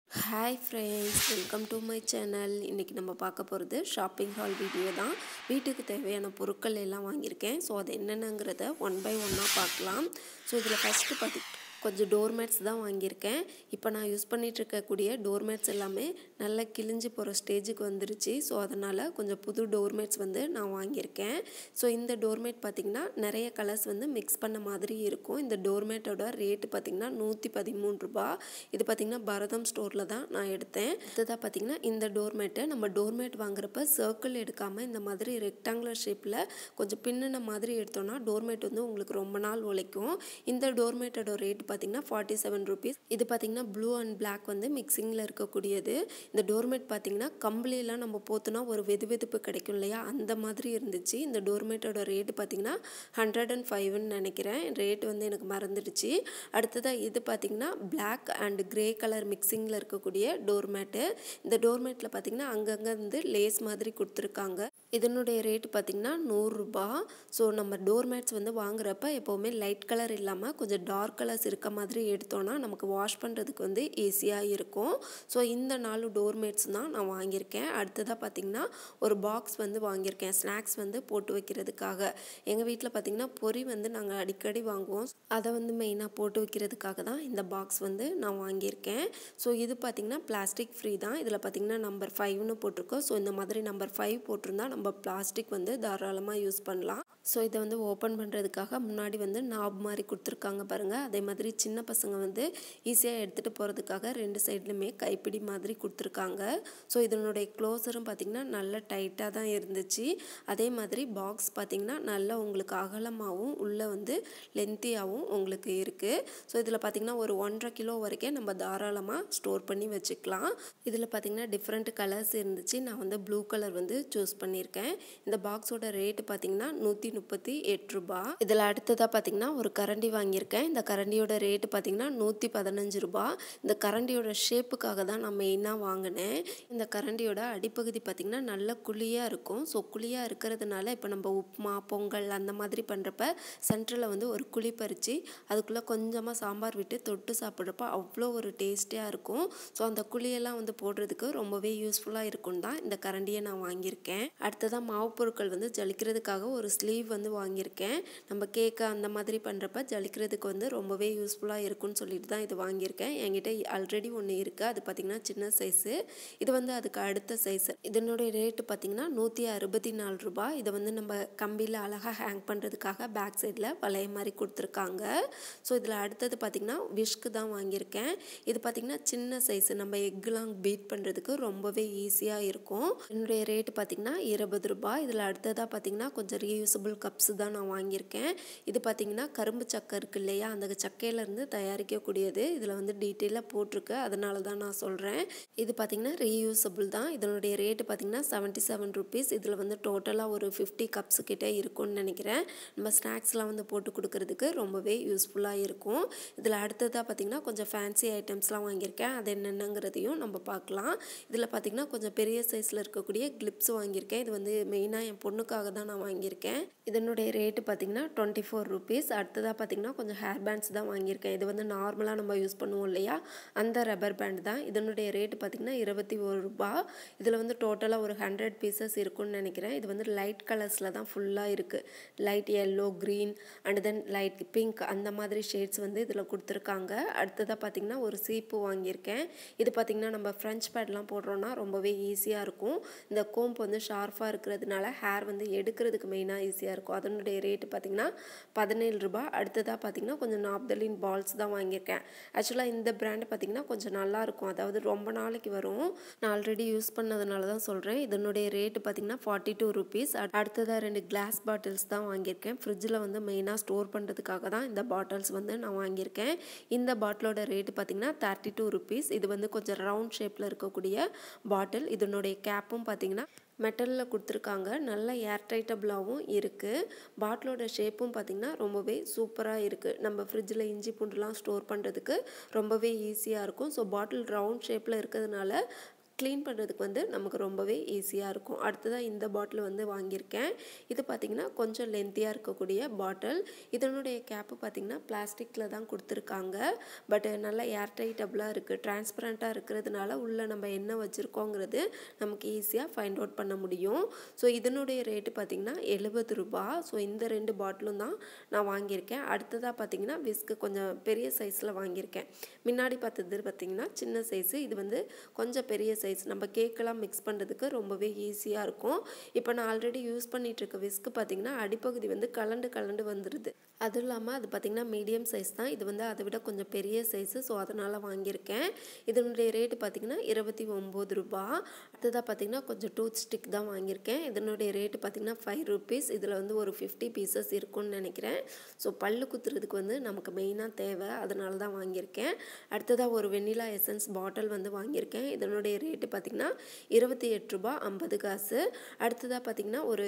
hi friends welcome to my channel இன்றைக்கி நம்ம பார்க்க போகிறது ஷாப்பிங் ஹால் வீடியோ தான் வீட்டுக்கு தேவையான பொருட்கள் எல்லாம் வாங்கியிருக்கேன் ஸோ அது என்னென்னங்கிறத ஒன் பை ஒன்னாக பார்க்கலாம் ஸோ இதில் ஃபஸ்ட்டு பார்த்தி கொஞ்சம் டோர்மேட்ஸ் தான் வாங்கியிருக்கேன் இப்போ நான் யூஸ் பண்ணிகிட்டு இருக்கக்கூடிய டோர்மேட்ஸ் எல்லாமே நல்லா கிழிஞ்சு போகிற ஸ்டேஜுக்கு வந்துருச்சு ஸோ அதனால் கொஞ்சம் புது டோர்மேட்ஸ் வந்து நான் வாங்கியிருக்கேன் ஸோ இந்த டோர்மேட் பார்த்திங்கன்னா நிறைய கலர்ஸ் வந்து மிக்ஸ் பண்ண மாதிரி இருக்கும் இந்த டோர்மேட்டோட ரேட்டு பார்த்திங்கன்னா நூற்றி பதிமூணு ரூபா இது பார்த்திங்கன்னா பரதம் ஸ்டோரில் தான் நான் எடுத்தேன் அடுத்ததாக பார்த்திங்கன்னா இந்த டோர்மேட்டை நம்ம டோர்மேட் வாங்குறப்ப சர்க்கிள் எடுக்காமல் இந்த மாதிரி ரெக்டாங்குலர் ஷேப்பில் கொஞ்சம் பின்னின மாதிரி எடுத்தோம்னா டோர்மேட் வந்து உங்களுக்கு ரொம்ப நாள் உழைக்கும் இந்த டோர்மேட்டோட ரேட் பார்த்திங்கன்னா ஃபார்ட்டி செவன் ருபீஸ் இது பார்த்திங்கன்னா ப்ளூ அண்ட் பிளாக் வந்து மிக்சிங்கில் இருக்கக்கூடியது இந்த டோர்மேட் பார்த்திங்கன்னா கம்பளியெல்லாம் நம்ம போத்தோன்னா ஒரு வெது வெதுப்பு கிடைக்கும் இல்லையா அந்த மாதிரி இருந்துச்சு இந்த டோர்மேட்டோட ரேட்டு பார்த்திங்கன்னா ஹண்ட்ரட் அண்ட் ஃபைவ்னு நினைக்கிறேன் ரேட் வந்து எனக்கு மறந்துடுச்சு அடுத்ததாக இது பார்த்திங்கன்னா பிளாக் அண்ட் கிரே கலர் மிக்சிங்கில் இருக்கக்கூடிய டோர்மேட்டு இந்த டோர்மேட்டில் பார்த்திங்கன்னா அங்கங்கே வந்து லேஸ் மாதிரி கொடுத்துருக்காங்க இதனுடைய ரேட்டு பார்த்திங்கன்னா நூறுரூபா ஸோ நம்ம டோர்மேட்ஸ் வந்து வாங்குறப்ப எப்போவுமே லைட் கலர் இல்லாமல் கொஞ்சம் டார்க் கலர்ஸ் இருக்க மாதிரி எடுத்தோன்னா நமக்கு வாஷ் பண்ணுறதுக்கு வந்து ஈஸியாக இருக்கும் ஸோ இந்த நாலு டோர்மேட்ஸ் தான் நான் வாங்கியிருக்கேன் அடுத்ததாக பார்த்திங்கன்னா ஒரு பாக்ஸ் வந்து வாங்கியிருக்கேன் ஸ்நாக்ஸ் வந்து போட்டு வைக்கிறதுக்காக எங்கள் வீட்டில் பார்த்திங்கன்னா பொரி வந்து நாங்கள் அடிக்கடி வாங்குவோம் அதை வந்து மெயினாக போட்டு வைக்கிறதுக்காக தான் இந்த பாக்ஸ் வந்து நான் வாங்கியிருக்கேன் ஸோ இது பார்த்திங்கன்னா பிளாஸ்டிக் ஃப்ரீ தான் இதில் பார்த்திங்கன்னா நம்பர் ஃபைவ்னு போட்டிருக்கோம் ஸோ இந்த மாதிரி நம்பர் ஃபைவ் போட்டிருந்தா நம்ம பிளாஸ்டிக் வந்து தாராளமாக யூஸ் பண்ணலாம் ஸோ இதை வந்து ஓப்பன் பண்ணுறதுக்காக முன்னாடி வந்து நாப் மாதிரி கொடுத்துருக்காங்க பாருங்கள் அதே மாதிரி சின்ன பசங்க வந்து ஈஸியாக எடுத்துகிட்டு போகிறதுக்காக ரெண்டு சைட்லையுமே கைப்பிடி மாதிரி கொடுத்துருக்காங்க ஸோ இதனுடைய க்ளோஸரும் பார்த்திங்கன்னா நல்ல டைட்டாக தான் இருந்துச்சு அதே மாதிரி பாக்ஸ் பார்த்திங்கன்னா நல்லா உங்களுக்கு அகலமாகவும் உள்ளே வந்து லென்த்தியாகவும் உங்களுக்கு இருக்குது ஸோ இதில் பார்த்திங்கன்னா ஒரு ஒன்றரை கிலோ வரைக்கும் நம்ம தாராளமாக ஸ்டோர் பண்ணி வச்சுக்கலாம் இதில் பார்த்திங்கன்னா டிஃப்ரெண்ட் கலர்ஸ் இருந்துச்சு நான் வந்து ப்ளூ கலர் வந்து சூஸ் பண்ணியிருக்கேன் இந்த பாக்ஸோட ரேட்டு பார்த்திங்கன்னா நூற்றி முப்பத்தி எட்டு ரூபா இதில் அடுத்ததாக பார்த்திங்கன்னா ஒரு கரண்டி வாங்கியிருக்கேன் இந்த கரண்டியோட ரேட்டு பார்த்திங்கன்னா நூற்றி பதினஞ்சு ரூபா இந்த கரண்டியோட ஷேப்புக்காக தான் நான் மெயினாக வாங்கினேன் இந்த கரண்டியோட அடிப்பகுதி பார்த்திங்கன்னா நல்ல குழியாக இருக்கும் ஸோ குழியாக இருக்கிறதுனால இப்போ நம்ம உப்புமா பொங்கல் அந்த மாதிரி பண்ணுறப்ப சென்டரில் வந்து ஒரு குழி பறித்து அதுக்குள்ளே கொஞ்சமாக சாம்பார் விட்டு தொட்டு சாப்பிட்றப்ப அவ்வளோ ஒரு டேஸ்டியாக இருக்கும் ஸோ அந்த குழியெல்லாம் வந்து போடுறதுக்கு ரொம்பவே யூஸ்ஃபுல்லாக இருக்கும் தான் இந்த கரண்டியை நான் வாங்கியிருக்கேன் அடுத்ததாக மாவு பொருட்கள் வந்து ஜலிக்கிறதுக்காக ஒரு ஸ்லீவ் வந்து வாங்கியிருக்கேன் நம்ம கேக்கு அந்த மாதிரி பண்ணுறப்ப ஜலிக்கிறதுக்கு வந்து ரொம்பவே யூஸ்ஃபுல்லாக இருக்கும்னு சொல்லிட்டு தான் இது வாங்கியிருக்கேன் என்கிட்ட ஆல்ரெடி ஒன்று இருக்குது அது பார்த்திங்கன்னா சின்ன சைஸு இது வந்து அதுக்கு அடுத்த சைஸு இதனுடைய ரேட்டு பார்த்திங்கன்னா நூற்றி அறுபத்தி நாலு ரூபாய் இதை வந்து நம்ம கம்பியில் அழகாக ஹேங் பண்ணுறதுக்காக பேக் சைடில் வளைய மாதிரி கொடுத்துருக்காங்க ஸோ இதில் அடுத்தது பார்த்திங்கன்னா விஷ்க்கு தான் வாங்கியிருக்கேன் இது பார்த்திங்கன்னா சின்ன சைஸு நம்ம எக்லாம் பீட் பண்ணுறதுக்கு ரொம்பவே ஈஸியாக இருக்கும் என்னுடைய ரேட்டு பார்த்திங்கன்னா இருபது ரூபாய் இதில் அடுத்ததாக பார்த்திங்கன்னா கொஞ்சம் ரீயூசபிள் கப்ஸ் தான் நான் வாங்கியிருக்கேன் இது பார்த்திங்கன்னா கரும்பு சக்கை இருக்குது இல்லையா அந்த சக்கையிலேருந்து தயாரிக்கக்கூடியது இதில் வந்து டீட்டெயிலாக போட்டிருக்கு அதனால தான் நான் சொல்கிறேன் இது பார்த்திங்கன்னா ரீயூசபிள் தான் இதனுடைய ரேட்டு பார்த்திங்கன்னா செவன்ட்டி செவன் ருபீஸ் இதில் வந்து டோட்டலாக ஒரு ஃபிஃப்டி கப்ஸ் கிட்டே இருக்கும்னு நினைக்கிறேன் நம்ம ஸ்நாக்ஸ்லாம் வந்து போட்டு கொடுக்கறதுக்கு ரொம்பவே யூஸ்ஃபுல்லாக இருக்கும் இதில் அடுத்ததாக பார்த்திங்கன்னா கொஞ்சம் ஃபேன்சி ஐட்டம்ஸ்லாம் வாங்கியிருக்கேன் அது என்னென்னங்கிறதையும் நம்ம பார்க்கலாம் இதில் பார்த்திங்கன்னா கொஞ்சம் பெரிய சைஸில் இருக்கக்கூடிய கிளிப்ஸ் வாங்கியிருக்கேன் இது வந்து மெயினாக என் பொண்ணுக்காக தான் நான் வாங்கியிருக்கேன் இதனுடைய ரேட்டு பார்த்திங்கன்னா டுவெண்ட்டி ஃபோர் ருபீஸ் அடுத்ததாக பார்த்திங்கன்னா கொஞ்சம் ஹேர் பேண்ட்ஸ் தான் வாங்கியிருக்கேன் இது வந்து நார்மலாக நம்ம யூஸ் பண்ணுவோம் இல்லையா அந்த ரப்பர் பேண்ட் தான் இதனுடைய ரேட்டு பார்த்திங்கன்னா இருபத்தி ஒரு ரூபா இதில் வந்து டோட்டலாக ஒரு ஹண்ட்ரட் பீசஸ் இருக்கும்னு நினைக்கிறேன் இது வந்து லைட் கலர்ஸில் தான் ஃபுல்லாக இருக்குது light yellow green and then light pink அந்த மாதிரி ஷேட்ஸ் வந்து இதில் கொடுத்துருக்காங்க அடுத்ததாக பார்த்திங்கன்னா ஒரு சீப்பு வாங்கியிருக்கேன் இது பார்த்திங்கன்னா நம்ம ஃப்ரெஞ்ச் பேட்லாம் போடுறோன்னா ரொம்பவே ஈஸியாக இருக்கும் இந்த கோம்பு வந்து ஷார்ப்பாக இருக்கிறதுனால ஹேர் வந்து எடுக்கிறதுக்கு மெயினாக ஈஸியாக இருக்கும் அதனுடைய ரேட்டு பார்த்திங்கன்னா பதினேழு ரூபா அடுத்ததாக பார்த்திங்கன்னா கொஞ்சம் நாப்தலின் பால்ஸ் தான் வாங்கியிருக்கேன் ஆக்சுவலாக இந்த பிராண்டு பார்த்திங்கன்னா கொஞ்சம் நல்லாயிருக்கும் அதாவது ரொம்ப நாளைக்கு வரும் நான் ஆல்ரெடி யூஸ் பண்ணதுனால தான் சொல்கிறேன் இதனுடைய ரேட்டு பார்த்திங்கன்னா ஃபார்ட்டி டூ ருபீஸ் அடுத்ததாக ரெண்டு கிளாஸ் பாட்டில்ஸ் தான் வாங்கியிருக்கேன் ஃப்ரிட்ஜில் வந்து மெயினாக ஸ்டோர் பண்ணுறதுக்காக தான் இந்த பாட்டில்ஸ் வந்து நான் வாங்கியிருக்கேன் இந்த பாட்டிலோட ரேட்டு பார்த்திங்கன்னா தேர்ட்டி டூ ருபீஸ் இது வந்து கொஞ்சம் ரவுண்ட் ஷேப்பில் இருக்கக்கூடிய பாட்டில் இதனுடைய கேப்பும் பார்த்திங்கன்னா மெட்டலில் கொடுத்துருக்காங்க நல்ல ஏர்டைட்டபிளாகவும் இருக்குது பாட்டிலோட ஷேப்பும் பார்த்திங்கன்னா ரொம்பவே சூப்பராக இருக்குது நம்ம ஃப்ரிட்ஜில் இஞ்சி பூண்டுலாம் ஸ்டோர் பண்ணுறதுக்கு ரொம்பவே ஈஸியாக இருக்கும் ஸோ பாட்டில் ரவுண்ட் ஷேப்பில் இருக்கிறதுனால க்ளீன் பண்ணுறதுக்கு வந்து நமக்கு ரொம்பவே ஈஸியாக இருக்கும் அடுத்ததாக இந்த பாட்டில் வந்து வாங்கியிருக்கேன் இது பார்த்திங்கன்னா கொஞ்சம் லென்த்தியாக இருக்கக்கூடிய பாட்டில் இதனுடைய கேப்பு பார்த்திங்கன்னா பிளாஸ்டிக்கில் தான் கொடுத்துருக்காங்க பட் நல்லா ஏர் டைட்டபிளாக இருக்குது டிரான்ஸ்பரண்ட்டாக இருக்கிறதுனால உள்ளே நம்ம என்ன வச்சுருக்கோங்கிறது நமக்கு ஈஸியாக ஃபைண்ட் அவுட் பண்ண முடியும் ஸோ இதனுடைய ரேட்டு பார்த்திங்கன்னா எழுபது ரூபா ஸோ இந்த ரெண்டு பாட்டிலும் தான் நான் வாங்கியிருக்கேன் அடுத்ததாக பார்த்திங்கன்னா விஸ்க்கு கொஞ்சம் பெரிய சைஸில் வாங்கியிருக்கேன் முன்னாடி பார்த்தது பார்த்திங்கன்னா சின்ன சைஸு இது வந்து கொஞ்சம் பெரிய சைஸ் நம்ம கேக்கெல்லாம் மிக்ஸ் பண்ணுறதுக்கு ரொம்பவே ஈஸியாக இருக்கும் இப்போ நான் ஆல்ரெடி யூஸ் பண்ணிகிட்டு இருக்க விஸ்க்கு பார்த்திங்கன்னா அடிப்பகுதி வந்து கலண்டு கலண்டு வந்துடுது அதுவும் இல்லாமல் அது பார்த்திங்கன்னா மீடியம் சைஸ் தான் இது வந்து அதை விட கொஞ்சம் பெரிய சைஸு ஸோ அதனால் வாங்கியிருக்கேன் இதனுடைய ரேட்டு பார்த்திங்கன்னா இருபத்தி ஒம்பது ரூபா அடுத்ததாக பார்த்திங்கன்னா கொஞ்சம் டூத் ஸ்டிக் தான் வாங்கியிருக்கேன் இதனுடைய ரேட்டு பார்த்திங்கன்னா ஃபைவ் ருபீஸ் இதில் வந்து ஒரு ஃபிஃப்டி பீசஸ் இருக்கும்னு நினைக்கிறேன் ஸோ பல்லு குத்துறதுக்கு வந்து நமக்கு மெயினாக தேவை அதனால தான் வாங்கியிருக்கேன் அடுத்ததாக ஒரு வெண்ணிலா எசன்ஸ் பாட்டில் வந்து வாங்கியிருக்கேன் இதனுடைய ரேட்டு பார்த்திங்கன்னா இருபத்தி எட்டு ரூபா ஐம்பது காசு அடுத்ததாக பார்த்திங்கன்னா ஒரு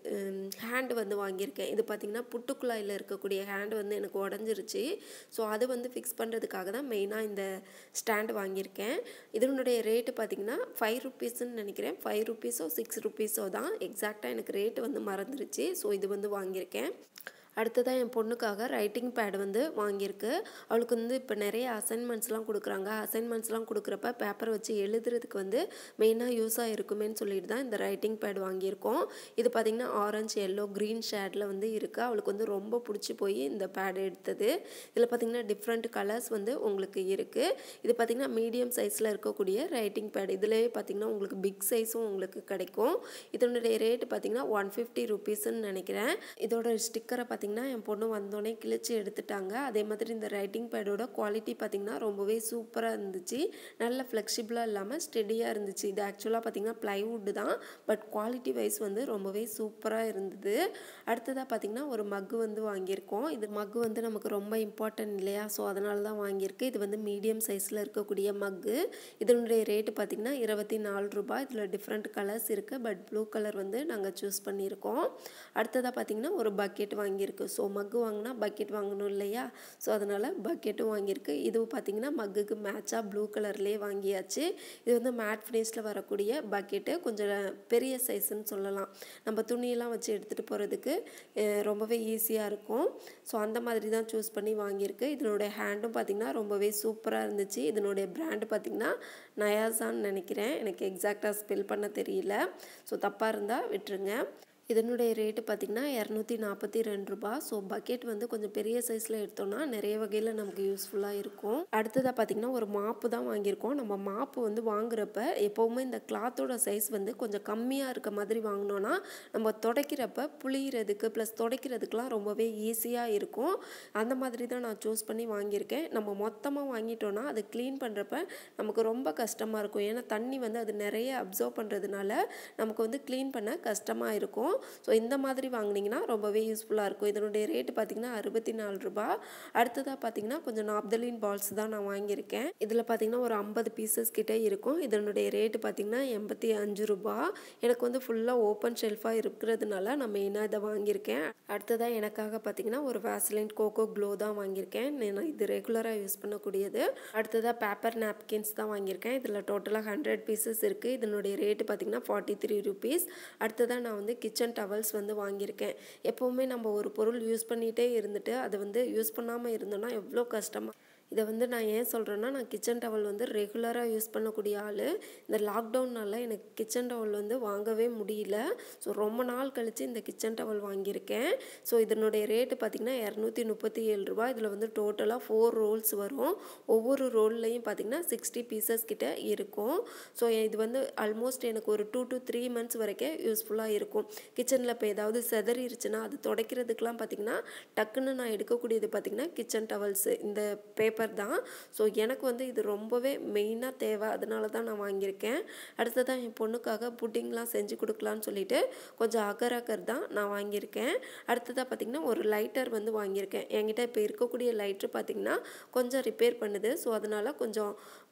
ஹேண்டு வந்து வாங்கியிருக்கேன் இது பார்த்திங்கன்னா புட்டுக்குழாயில் இருக்கக்கூடிய ஹேண்டு வந்து எனக்கு உடஞ்சிருச்சு ஸோ அது வந்து ஃபிக்ஸ் பண்ணுறதுக்காக தான் மெயினாக இந்த ஸ்டாண்டு வாங்கியிருக்கேன் இதனுடைய ரேட்டு பார்த்திங்கன்னா ஃபைவ் ருப்பீஸ்ன்னு நினைக்கிறேன் ஃபைவ் ருப்பீஸோ சிக்ஸ் ருப்பீஸோ தான் எக்ஸாக்டாக எனக்கு ரேட்டு வந்து மறந்துருச்சு ஸோ இது வந்து வாங்கியிருக்கேன் அடுத்ததாக என் பொண்ணுக்காக ரைட்டிங் பேட் வந்து வாங்கியிருக்கு அவளுக்கு வந்து இப்போ நிறைய அசைன்மெண்ட்ஸ்லாம் கொடுக்குறாங்க அசைன்மெண்ட்ஸ்லாம் கொடுக்குறப்ப பேப்பர் வச்சு எழுதுறதுக்கு வந்து மெயினாக யூஸாக இருக்குமேன்னு சொல்லிட்டு தான் இந்த ரைட்டிங் பேட் வாங்கியிருக்கோம் இது பார்த்திங்கன்னா ஆரஞ்சு எல்லோ க்ரீன் ஷேடில் வந்து இருக்குது அவளுக்கு வந்து ரொம்ப பிடிச்சி போய் இந்த பேட் எடுத்தது இதில் பார்த்திங்கன்னா டிஃப்ரெண்ட் கலர்ஸ் வந்து உங்களுக்கு இருக்குது இது பார்த்திங்கன்னா மீடியம் சைஸில் இருக்கக்கூடிய ரைட்டிங் பேட் இதிலே பார்த்திங்கன்னா உங்களுக்கு பிக் சைஸும் உங்களுக்கு கிடைக்கும் இதனுடைய ரேட்டு பார்த்திங்கன்னா ஒன் ஃபிஃப்டி ருபீஸ்ன்னு நினைக்கிறேன் இதோட ஸ்டிக்கரை பார்த்திங்கன்னா என் பொண்ணு வந்தோடனே கிழிச்சு எடுத்துட்டாங்க அதே மாதிரி இந்த ரைட்டிங் பேடோட குவாலிட்டி பார்த்திங்கன்னா ரொம்பவே சூப்பராக இருந்துச்சு நல்ல ஃப்ளெக்சிபிளாக இல்லாமல் ஸ்டெடியாக இருந்துச்சு இது ஆக்சுவலாக பார்த்திங்கன்னா ப்ளைவுட்டு தான் பட் குவாலிட்டி வைஸ் வந்து ரொம்பவே சூப்பராக இருந்தது அடுத்ததாக பார்த்திங்கன்னா ஒரு மக்கு வந்து வாங்கியிருக்கோம் இது மக்கு வந்து நமக்கு ரொம்ப இம்பார்ட்டன்ட் இல்லையா ஸோ அதனால தான் வாங்கியிருக்கு இது வந்து மீடியம் சைஸில் இருக்கக்கூடிய மக்கு இதனுடைய ரேட்டு பார்த்திங்கன்னா இருபத்தி நாலு ரூபாய் இதில் டிஃப்ரெண்ட் கலர்ஸ் இருக்குது பட் ப்ளூ கலர் வந்து நாங்கள் சூஸ் பண்ணியிருக்கோம் அடுத்ததாக பார்த்திங்கன்னா ஒரு பக்கெட் வாங்கியிருக்கோம் வாங்கியிருக்கு ஸோ மக்கு வாங்கினா பக்கெட் வாங்கணும் இல்லையா ஸோ அதனால் பக்கெட்டும் வாங்கியிருக்கு இதுவும் பார்த்திங்கன்னா மக்குக்கு மேட்சாக ப்ளூ கலர்லேயே வாங்கியாச்சு இது வந்து மேட் ஃபினிஷில் வரக்கூடிய பக்கெட்டு கொஞ்சம் பெரிய சைஸ்ன்னு சொல்லலாம் நம்ம துணியெல்லாம் வச்சு எடுத்துகிட்டு போகிறதுக்கு ரொம்பவே ஈஸியாக இருக்கும் ஸோ அந்த மாதிரி தான் சூஸ் பண்ணி வாங்கியிருக்கு இதனுடைய ஹேண்டும் பார்த்திங்கன்னா ரொம்பவே சூப்பராக இருந்துச்சு இதனுடைய பிராண்டு பார்த்திங்கன்னா நயாசான்னு நினைக்கிறேன் எனக்கு எக்ஸாக்டாக ஸ்பெல் பண்ண தெரியல ஸோ தப்பாக இருந்தால் விட்டுருங்க இதனுடைய ரேட்டு பார்த்திங்கன்னா இரநூத்தி நாற்பத்தி ரெண்டு ரூபா ஸோ பக்கெட் வந்து கொஞ்சம் பெரிய சைஸில் எடுத்தோம்னா நிறைய வகையில் நமக்கு யூஸ்ஃபுல்லாக இருக்கும் அடுத்ததாக பார்த்திங்கன்னா ஒரு மாப்பு தான் வாங்கியிருக்கோம் நம்ம மாப்பு வந்து வாங்குறப்ப எப்போவுமே இந்த கிளாத்தோட சைஸ் வந்து கொஞ்சம் கம்மியாக இருக்க மாதிரி வாங்கினோன்னா நம்ம துடைக்கிறப்ப புளியறதுக்கு ப்ளஸ் துடைக்கிறதுக்கெலாம் ரொம்பவே ஈஸியாக இருக்கும் அந்த மாதிரி தான் நான் சூஸ் பண்ணி வாங்கியிருக்கேன் நம்ம மொத்தமாக வாங்கிட்டோன்னா அது க்ளீன் பண்ணுறப்ப நமக்கு ரொம்ப கஷ்டமாக இருக்கும் ஏன்னா தண்ணி வந்து அது நிறைய அப்சர்வ் பண்ணுறதுனால நமக்கு வந்து க்ளீன் பண்ண கஷ்டமாக இருக்கும் ஸோ இந்த மாதிரி வாங்கினீங்கன்னா ரொம்பவே யூஸ்ஃபுல்லாக இருக்கும் இதனுடைய ரேட்டு பார்த்திங்கன்னா அறுபத்தி நாலு ரூபா அடுத்ததாக பார்த்திங்கன்னா கொஞ்சம் நாப்தலின் பால்ஸ் தான் நான் வாங்கியிருக்கேன் இதில் பார்த்திங்கன்னா ஒரு ஐம்பது பீசஸ் கிட்டே இருக்கும் இதனுடைய ரேட்டு பார்த்திங்கன்னா எண்பத்தி அஞ்சு ரூபா எனக்கு வந்து ஃபுல்லாக ஓப்பன் ஷெல்ஃபாக இருக்கிறதுனால நான் மெயினாக இதை வாங்கியிருக்கேன் அடுத்ததாக எனக்காக பார்த்திங்கன்னா ஒரு வேஸ்லின் கோகோ க்ளோ தான் வாங்கியிருக்கேன் நான் இது ரெகுலராக யூஸ் பண்ணக்கூடியது அடுத்ததாக பேப்பர் நாப்கின்ஸ் தான் வாங்கியிருக்கேன் இதில் டோட்டலாக ஹண்ட்ரட் பீசஸ் இருக்குது இதனுடைய ரேட்டு பார்த்திங்கன்னா ஃபார்ட்டி த்ரீ ருபீஸ் அடுத்ததாக நான் வந்து கிச்சன் கிச்சன் டவல்ஸ் வந்து வாங்கியிருக்கேன் எப்போவுமே நம்ம ஒரு பொருள் யூஸ் பண்ணிகிட்டே இருந்துட்டு அதை வந்து யூஸ் பண்ணாமல் இருந்தோன்னா எவ்வளோ கஷ்டமாக இதை வந்து நான் ஏன் சொல்கிறேன்னா நான் கிச்சன் டவல் வந்து ரெகுலராக யூஸ் பண்ணக்கூடிய ஆள் இந்த லாக்டவுன்னால எனக்கு கிச்சன் டவல் வந்து வாங்கவே முடியல ஸோ ரொம்ப நாள் கழித்து இந்த கிச்சன் டவல் வாங்கியிருக்கேன் ஸோ இதனுடைய ரேட்டு பார்த்திங்கன்னா இரநூத்தி முப்பத்தி ஏழு ரூபா இதில் வந்து டோட்டலாக ஃபோர் ரோல்ஸ் வரும் ஒவ்வொரு ரோல்லையும் பார்த்திங்கன்னா சிக்ஸ்டி பீசஸ் கிட்ட இருக்கும் ஸோ இது வந்து ஆல்மோஸ்ட் எனக்கு ஒரு டூ டு த்ரீ மந்த்ஸ் வரைக்கும் யூஸ்ஃபுல்லாக இருக்கும் கிச்சனில் இப்போ ஏதாவது செதறிடுச்சுன்னா அது துடைக்கிறதுக்கெலாம் பார்த்திங்கன்னா டக்குன்னு நான் எடுக்கக்கூடியது பார்த்திங்கன்னா கிச்சன் டவல்ஸு இந்த பேப்பர் பேப்பர் தான் ஸோ எனக்கு வந்து இது ரொம்பவே மெயினாக தேவை அதனால தான் நான் வாங்கியிருக்கேன் அடுத்ததான் என் பொண்ணுக்காக புட்டிங்லாம் செஞ்சு கொடுக்கலான்னு சொல்லிட்டு கொஞ்சம் அகர் அகர் தான் நான் வாங்கியிருக்கேன் அடுத்ததாக பார்த்திங்கன்னா ஒரு லைட்டர் வந்து வாங்கியிருக்கேன் என்கிட்ட இப்போ இருக்கக்கூடிய லைட்ரு பார்த்திங்கன்னா கொஞ்சம் ரிப்பேர் பண்ணுது ஸோ அதனால் கொஞ்சம்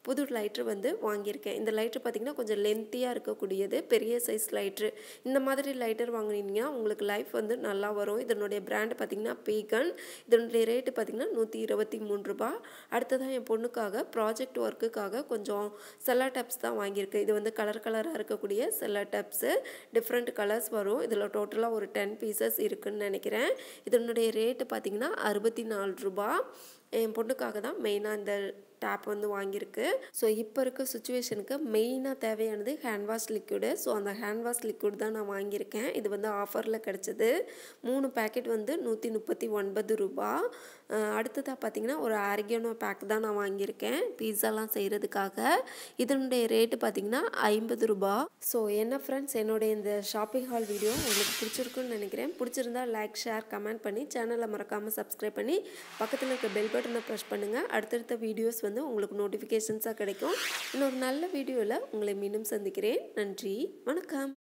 புது லைட்ரு வந்து வாங்கியிருக்கேன் இந்த லைட்ரு பார்த்திங்கன்னா கொஞ்சம் லென்த்தியாக இருக்கக்கூடியது பெரிய சைஸ் லைட்ரு இந்த மாதிரி லைட்டர் வாங்கினீங்கன்னா உங்களுக்கு லைஃப் வந்து நல்லா வரும் இதனுடைய பிராண்டு பார்த்திங்கன்னா பீகன் இதனுடைய ரேட்டு பார்த்திங்கன்னா நூற்றி இருபத்தி மூணு ரூபா அடுத்ததான் என் பொண்ணுக்காக ப்ராஜெக்ட் ஒர்க்குக்காக கொஞ்சம் செல்லா டப்ஸ் தான் வாங்கியிருக்கேன் இது வந்து கலர் கலராக இருக்கக்கூடிய செல்லா டப்ஸு டிஃப்ரெண்ட் கலர்ஸ் வரும் இதில் டோட்டலாக ஒரு டென் பீசஸ் இருக்குதுன்னு நினைக்கிறேன் இதனுடைய ரேட்டு பார்த்திங்கன்னா அறுபத்தி நாலு ரூபா என் பொண்ணுக்காக தான் மெயினாக இந்த டேப் வந்து வாங்கியிருக்கு ஸோ இப்போ இருக்க சுச்சுவேஷனுக்கு மெயினாக தேவையானது ஹேண்ட் வாஷ் லிக்விடு ஸோ அந்த ஹேண்ட் வாஷ் லிக்விட் தான் நான் வாங்கியிருக்கேன் இது வந்து ஆஃபரில் கிடச்சிது மூணு பேக்கெட் வந்து நூற்றி முப்பத்தி ஒன்பது ரூபா அடுத்ததாக பார்த்தீங்கன்னா ஒரு ஆர்கியானோ பேக் தான் நான் வாங்கியிருக்கேன் பீஸாலாம் செய்கிறதுக்காக இதனுடைய ரேட்டு பார்த்திங்கன்னா ஐம்பது ரூபா ஸோ என்ன ஃப்ரெண்ட்ஸ் என்னுடைய இந்த ஷாப்பிங் ஹால் வீடியோ உங்களுக்கு பிடிச்சிருக்குன்னு நினைக்கிறேன் பிடிச்சிருந்தா லைக் ஷேர் கமெண்ட் பண்ணி சேனலை மறக்காமல் சப்ஸ்கிரைப் பண்ணி பக்கத்தில் இருக்க பெல் பட்டனை ப்ரெஸ் பண்ணுங்கள் அடுத்தடுத்த வீடியோஸ் வந்து உங்களுக்கு நோட்டிஃபிகேஷன்ஸாக கிடைக்கும் இன்னொரு நல்ல வீடியோவில் உங்களை மீண்டும் சந்திக்கிறேன் நன்றி வணக்கம்